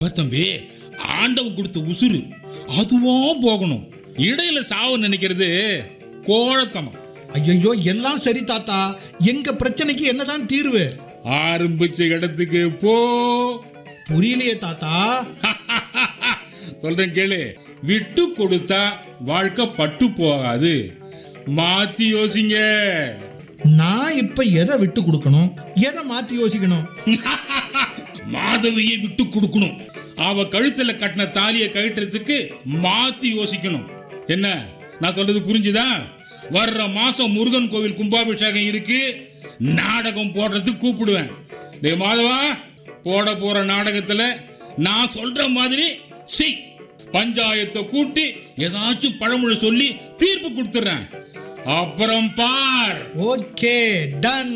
பார் தம்பி ஆண்டவன் கொடுத்த உசுறு அதுவா போகணும் இடையில சாவு நினைக்கிறது கோழத்தனம் ஐயோ எல்லாம் சரி தாத்தா எங்க பிரச்சனைக்கு என்னதான் தீர்வு ஆரம்பிச்ச இடத்துக்கு போ புரியலையே தாத்தா சொல்றேன் கேளு விட்டு கொடுத்தா வாழ்க்கை பட்டு போகாது மாத்தி யோசிங்க நான் இப்ப எதை விட்டு கொடுக்கணும் எதை மாத்தி யோசிக்கணும் மாதவியை விட்டு கொடுக்கணும் அவ கழுத்துல கட்டின தாலியை கழட்டுறதுக்கு மாத்தி யோசிக்கணும் என்ன நான் சொல்றது புரிஞ்சுதா வர்ற மாசம் முருகன் கோவில் கும்பாபிஷேகம் இருக்கு நாடகம் போடுறதுக்கு கூப்பிடுவேன் டேய் மாதவா போட போற நாடகத்துல நான் சொல்ற மாதிரி செய் பஞ்சாயத்தை கூட்டி ஏதாச்சும் பழமொழி சொல்லி தீர்ப்பு கொடுத்துறேன் அப்புறம் பார் ஓகே டன்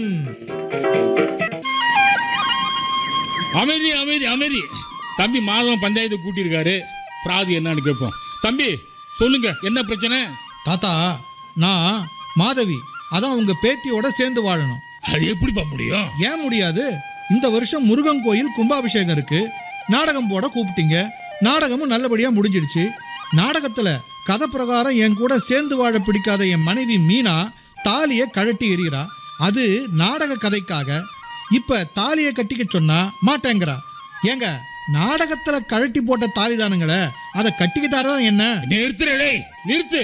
அமைதி அமைதி அமைதி தம்பி மாதவன் பஞ்சாயத்து கூட்டியிருக்காரு பிராதி என்னன்னு கேட்போம் தம்பி சொல்லுங்க என்ன பிரச்சனை தாத்தா நான் மாதவி அதான் உங்க பேத்தியோட சேர்ந்து வாழணும் அது எப்படிப்பா முடியும் ஏன் முடியாது இந்த வருஷம் முருகன் கோயில் கும்பாபிஷேகம் இருக்கு நாடகம் போட கூப்பிட்டீங்க நாடகமும் நல்லபடியா முடிஞ்சிடுச்சு நாடகத்துல கதை பிரகாரம் என் கூட சேர்ந்து வாழ பிடிக்காத என் மனைவி மீனா தாலியை கழட்டி எறிகிறா அது நாடக கதைக்காக இப்ப தாலியை கட்டிக்க சொன்னா மாட்டேங்கிறா ஏங்க நாடகத்துல கழட்டி போட்ட தாலி தானுங்களே அதை கட்டிக்கிட்டாரா என்ன நிறுத்துறே நிறுத்து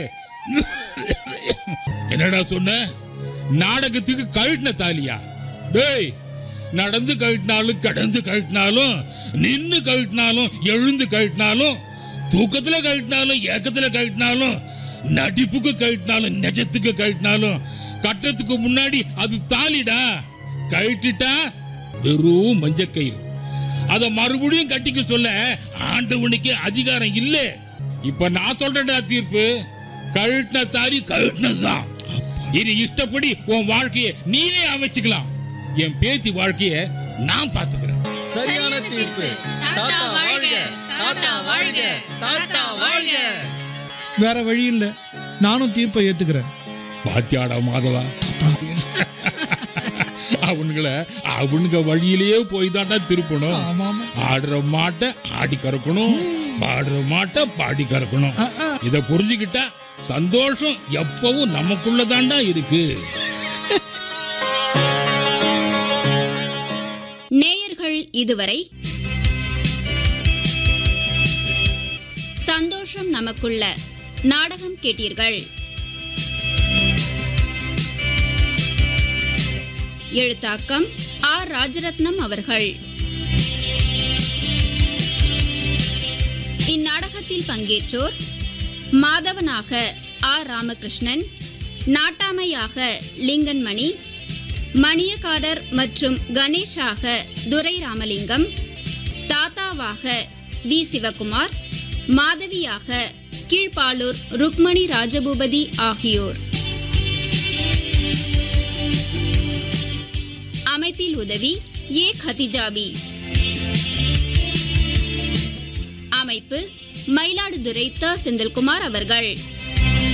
என்னடா சொன்ன நாடகத்துக்கு கழட்டின தாலியா டேய் நடந்து கழட்டினாலும் கடந்து கழட்டினாலும் நின்னு கழட்டினாலும் எழுந்து கழட்டினாலும் தூக்கத்துல கழட்டினாலும் ஏக்கத்துல கழட்டினாலும் நடிப்புக்கு கழட்டினாலும் நிஜத்துக்கு கழட்டினாலும் கட்டத்துக்கு முன்னாடி அது தாலிடா கழட்டிட்டா வெறும் மஞ்சக்கயிறு அத மறுபடியும் கட்டிக்க சொல்ல ஆண்டவனுக்கு அதிகாரம் இல்ல இப்ப நான் சொல்றேன்டா தீர்ப்பு கழட்டின தாரி கழட்டினதுதான் இனி இஷ்டப்படி உன் வாழ்க்கையை நீனே அமைச்சுக்கலாம் என் பேத்தி வாழ்க்கைய நான் பாத்துக்கிறேன் சரியான தீர்ப்பு தாத்தா வாழ்க தாத்தா வாழ்க தாத்தா வாழ்க வேற வழி இல்ல நானும் தீர்ப்பை ஏத்துக்கிறேன் பாத்தியாடா மாதவா அவனுங்கள அவனுங்க வழியிலேயே போய் தாண்டா திருப்பணும் ஆமாமா ஆடுற மாட்டை ஆடி கறக்கணும் பாடுற மாட்டை பாடி கறக்கணும் இத புரிஞ்சுக்கிட்டா சந்தோஷம் எப்பவும் நமக்குள்ளதாண்டா இருக்கு நேயர்கள் இதுவரை சந்தோஷம் நமக்குள்ள நாடகம் கேட்டீர்கள் எழுத்தாக்கம் ஆர் ராஜரத்னம் அவர்கள் இந்நாடகத்தில் பங்கேற்றோர் மாதவனாக ஆர் ராமகிருஷ்ணன் நாட்டாமையாக லிங்கன்மணி மணியக்காரர் மற்றும் கணேஷாக துரை ராமலிங்கம் தாத்தாவாக வி சிவகுமார் மாதவியாக கீழ்ப்பாளூர் ருக்மணி ராஜபூபதி ஆகியோர் அமைப்பில் உதவி ஏ கதிஜாபி அமைப்பு மயிலாடுதுறை த செந்தில்குமார் அவர்கள்